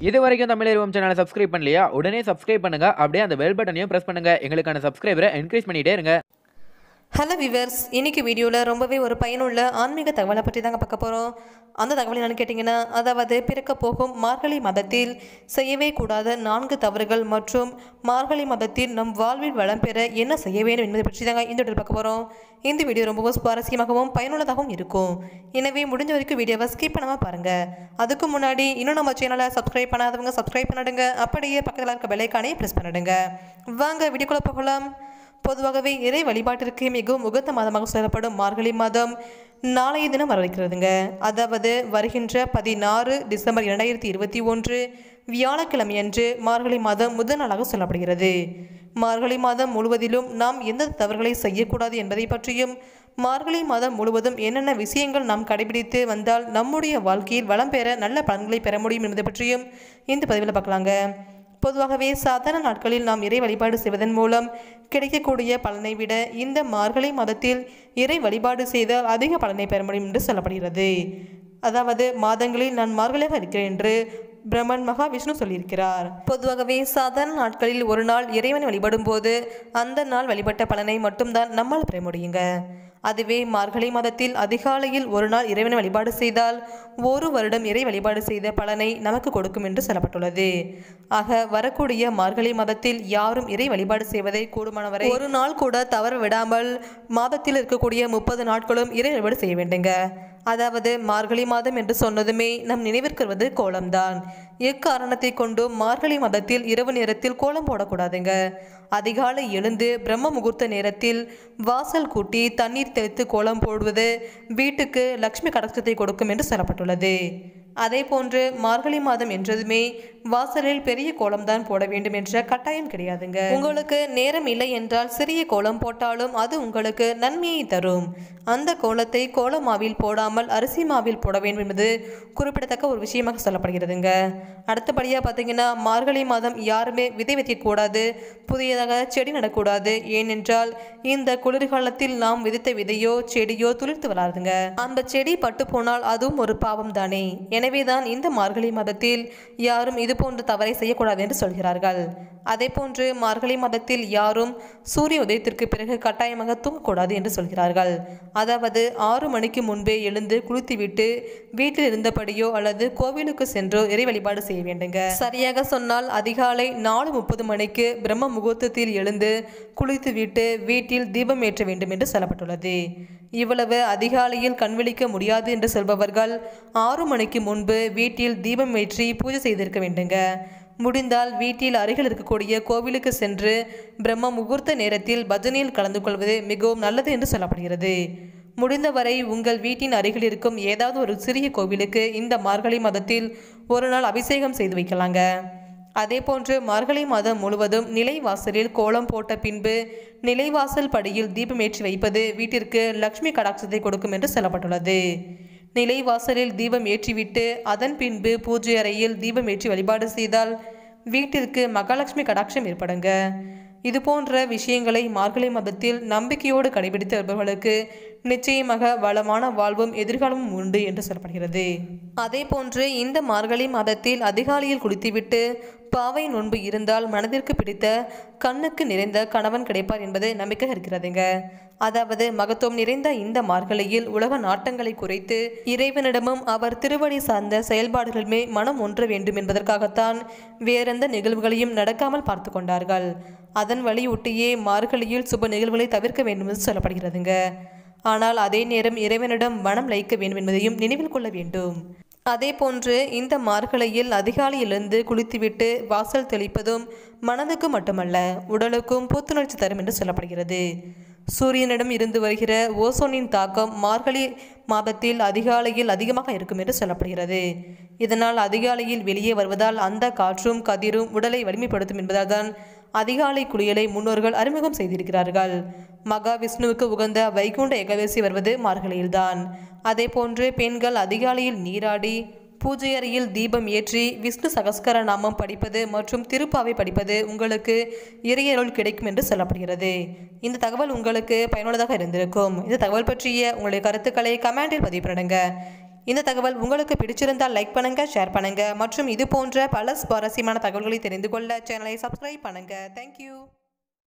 இது வரைக்கும் தமிழ் அறிவோம் சேனலை சப்ஸ்கிரைப் பண்ணலையா உடனே சப்ஸ்கிரைப் பண்ணுங்க அப்படியே அந்த பெல் பட்டனையும் பிரஸ் பண்ணுங்க எங்களுக்கான சப்ஸ்கிரைபரை என்கரேஜ் பண்ணிட்டே இருங்க ஹலோ விவர்ஸ் இன்னைக்கு வீடியோவில் ரொம்பவே ஒரு பயனுள்ள ஆன்மீக தகவலை பற்றி தாங்க பார்க்க போகிறோம் அந்த தகவல் என்னன்னு கேட்டிங்கன்னா அதாவது பிறக்க போகும் மார்கழி மதத்தில் செய்யவே கூடாத நான்கு தவறுகள் மற்றும் மார்கழி மதத்தில் நம் வாழ்வில் வளம் பெற என்ன செய்ய வேண்டும் என்பதை பற்றி தாங்க இந்த வீடியோ பார்க்க போகிறோம் இந்த வீடியோ ரொம்பவும் சுவாரஸ்யமாகவும் பயனுள்ளதாகவும் இருக்கும் எனவே முடிஞ்ச வரைக்கும் வீடியோவை ஸ்கிப் பண்ணாமல் பாருங்கள் அதுக்கு முன்னாடி இன்னும் நம்ம சேனலை சப்ஸ்கிரைப் பண்ணாதவங்க சப்ஸ்கிரைப் பண்ணிடுங்க அப்படியே பக்கத்தில் இருக்க பெல்லைக்கானே ப்ரெஸ் பண்ணிடுங்க வாங்க வீடியோக்குள்ளே போகலாம் பொதுவாகவே இறை வழிபாட்டிற்கு மிகவும் உகந்த மாதமாக சொல்லப்படும் மார்கழி மாதம் நாளைய தினம் வரவிருக்கிறதுங்க அதாவது வருகின்ற பதினாறு டிசம்பர் இரண்டாயிரத்தி இருபத்தி ஒன்று வியாழக்கிழமையன்று மார்கழி மாதம் முதல் நாளாக சொல்லப்படுகிறது மார்கழி மாதம் முழுவதிலும் நாம் எந்த தவறுகளை செய்யக்கூடாது என்பதை பற்றியும் மார்கழி மாதம் முழுவதும் என்னென்ன விஷயங்கள் நாம் கடைபிடித்து வந்தால் நம்முடைய வாழ்க்கையில் வளம் பெற நல்ல பலன்களை பெற முடியும் என்பதை பற்றியும் இந்த பதிவில் பார்க்கலாங்க பொதுவாகவே சாதாரண நாட்களில் நாம் இறை வழிபாடு செய்வதன் மூலம் கிடைக்கக்கூடிய பலனை விட இந்த மார்கழி மாதத்தில் இறை வழிபாடு செய்தால் அதிக பலனை பெற முடியும் என்று சொல்லப்படுகிறது அதாவது மாதங்களில் நான் மார்கழியாக இருக்கிறேன் என்று பிரம்மன் மகாவிஷ்ணு சொல்லியிருக்கிறார் பொதுவாகவே சாதாரண நாட்களில் ஒரு நாள் இறைவனை வழிபடும் போது அந்த நாள் வழிபட்ட பலனை மட்டும்தான் நம்மால் பெற முடியுங்க அதுவே மார்கழி மாதத்தில் அதிகாலையில் ஒரு நாள் இறைவனை வழிபாடு செய்தால் ஒரு வருடம் இறை வழிபாடு செய்த பலனை நமக்கு கொடுக்கும் என்று சொல்லப்பட்டுள்ளது ஆக வரக்கூடிய மார்கழி மாதத்தில் யாரும் இறை வழிபாடு செய்வதை கூடுமானவரை ஒரு நாள் கூட தவற விடாமல் மாதத்தில் இருக்கக்கூடிய முப்பது நாட்களும் இறை வழிபாடு செய்ய வேண்டுங்க அதாவது மார்கழி மாதம் என்று சொன்னதுமே நம் நினைவிற்கு வருவது கோலம்தான் எக்காரணத்தை கொண்டும் மார்கழி மாதத்தில் இரவு நேரத்தில் கோலம் போடக்கூடாதுங்க அதிகாலை எழுந்து பிரம்ம முகூர்த்த நேரத்தில் வாசல் கூட்டி தண்ணீர் தெளித்து கோலம் போடுவது வீட்டுக்கு லக்ஷ்மி கடாட்சத்தை கொடுக்கும் என்று சொல்லப்பட்டுள்ளது அதே போன்று மார்கழி மாதம் என்றதுமே வாசலில் பெரிய கோலம் தான் போட வேண்டும் என்ற கட்டாயம் கிடையாதுங்க உங்களுக்கு நேரம் இல்லை என்றால் சிறிய கோலம் போட்டாலும் அது உங்களுக்கு நன்மையை தரும் அந்த கோலத்தை கோல மாவில் போடாமல் அரிசி மாவில் போட வேண்டும் என்பது குறிப்பிடத்தக்க ஒரு விஷயமாக சொல்லப்படுகிறதுங்க அடுத்தபடியாக பார்த்தீங்கன்னா மார்கழி மாதம் யாருமே விதை வைக்கக்கூடாது புதியதாக செடி நடக்கூடாது ஏனென்றால் இந்த குளிர்காலத்தில் நாம் விதைத்த விதையோ செடியோ துளிர்த்து வராதுங்க அந்த செடி பட்டு போனால் அதுவும் ஒரு பாவம் தானே எனவேதான் இந்த மார்கழி மாதத்தில் யாரும் இது போன்ற தவறை செய்யக்கூடாது என்று சொல்கிறார்கள் அதே போன்று மார்கழி மாதத்தில் யாரும் சூரிய உதயத்திற்கு பிறகு கட்டாயமாக தூங்கக்கூடாது என்று சொல்கிறார்கள் அதாவது ஆறு மணிக்கு முன்பே எழுந்து குளித்துவிட்டு வீட்டில் இருந்தபடியோ அல்லது கோவிலுக்கு சென்றோ இறை வழிபாடு செய்ய வேண்டுங்க சரியாக சொன்னால் அதிகாலை நாலு முப்பது மணிக்கு பிரம்ம முகூர்த்தத்தில் எழுந்து குளித்துவிட்டு வீட்டில் தீபம் ஏற்ற வேண்டும் என்று சொல்லப்பட்டுள்ளது இவ்வளவு அதிகாலையில் கண்விழிக்க முடியாது என்று சொல்பவர்கள் ஆறு மணிக்கு முன்பு வீட்டில் தீபம் ஏற்றி பூஜை செய்திருக்க வேண்டுங்க முடிந்தால் வீட்டில் அருகில் இருக்கக்கூடிய கோவிலுக்கு சென்று பிரம்ம முகூர்த்த நேரத்தில் பஜனையில் கலந்து கொள்வது மிகவும் நல்லது என்று சொல்லப்படுகிறது முடிந்தவரை உங்கள் வீட்டின் அருகில் இருக்கும் ஏதாவது ஒரு சிறிய கோவிலுக்கு இந்த மார்கழி மாதத்தில் ஒரு நாள் அபிஷேகம் செய்து வைக்கலாங்க அதே போன்று மார்கழி மாதம் முழுவதும் நிலைவாசலில் கோலம் போட்ட பின்பு நிலைவாசல் படியில் தீபம் ஏற்றி வைப்பது வீட்டிற்கு லக்ஷ்மி கடாட்சத்தை கொடுக்கும் என்று சொல்லப்பட்டுள்ளது நிலைவாசலில் தீபம் ஏற்றிவிட்டு அதன் பின்பு பூஜை அறையில் தீபம் ஏற்றி வழிபாடு செய்தால் வீட்டிற்கு மகாலட்சுமி கடாட்சம் ஏற்படுங்க இது போன்ற விஷயங்களை மார்கழி மதத்தில் நம்பிக்கையோடு கடைபிடித்து வருபவர்களுக்கு நிச்சயமாக வளமான வாழ்வும் எதிர்காலமும் உண்டு என்று சொல்லப்படுகிறது அதே போன்று இந்த மார்கழி மாதத்தில் அதிகாலையில் குளித்துவிட்டு பாவை நோன்பு இருந்தால் மனதிற்கு பிடித்த கண்ணுக்கு நிறைந்த கணவன் கிடைப்பார் என்பது நம்பிக்கை இருக்கிறதுங்க அதாவது மகத்துவம் நிறைந்த இந்த மார்கழியில் உலக நாட்டங்களை குறைத்து இறைவனிடமும் அவர் திருவடி சார்ந்த செயல்பாடுகளுமே மனம் ஒன்ற வேண்டும் என்பதற்காகத்தான் வேறெந்த நிகழ்வுகளையும் நடக்காமல் பார்த்து கொண்டார்கள் அதன் வழியொட்டியே மார்கழியில் சுப நிகழ்வுகளை தவிர்க்க வேண்டும் என்று சொல்லப்படுகிறதுங்க ஆனால் அதே நேரம் இறைவனிடம் மனம் லயிக்க வேண்டும் என்பதையும் நினைவில் கொள்ள வேண்டும் அதே போன்று இந்த மார்கழியில் அதிகாலையிலிருந்து குளித்துவிட்டு வாசல் தெளிப்பதும் மனதுக்கு மட்டுமல்ல உடலுக்கும் புத்துணர்ச்சி தரும் என்று சொல்லப்படுகிறது சூரியனிடம் இருந்து வருகிற ஓசோனின் தாக்கம் மார்கழி மாதத்தில் அதிகாலையில் அதிகமாக இருக்கும் என்று சொல்லப்படுகிறது இதனால் அதிகாலையில் வெளியே வருவதால் அந்த காற்றும் கதிரும் உடலை வலிமைப்படுத்தும் என்பதால் தான் அதிகாலை குளியலை முன்னோர்கள் அறிமுகம் செய்திருக்கிறார்கள் மகாவிஷ்ணுவுக்கு உகந்த வைகுண்ட ஏகாதசி வருவது மார்கழியில்தான் அதே போன்று பெண்கள் அதிகாலையில் நீராடி பூஜை அறையில் தீபம் ஏற்றி விஷ்ணு சகஸ்கர நாமம் படிப்பது மற்றும் திருப்பாவை படிப்பது உங்களுக்கு இறையருள் கிடைக்கும் என்று சொல்லப்படுகிறது இந்த தகவல் உங்களுக்கு பயனுள்ளதாக இருந்திருக்கும் இந்த தகவல் பற்றிய உங்களுடைய கருத்துக்களை கமெண்டில் பதிவு பண்ணுங்க இந்த தகவல் உங்களுக்கு பிடிச்சிருந்தால் லைக் பண்ணுங்கள் ஷேர் பண்ணுங்கள் மற்றும் இது போன்ற பல சுவாரஸ்யமான தகவல்களை தெரிந்து கொள்ள சேனலை சப்ஸ்கிரைப் பண்ணுங்கள் தேங்க்யூ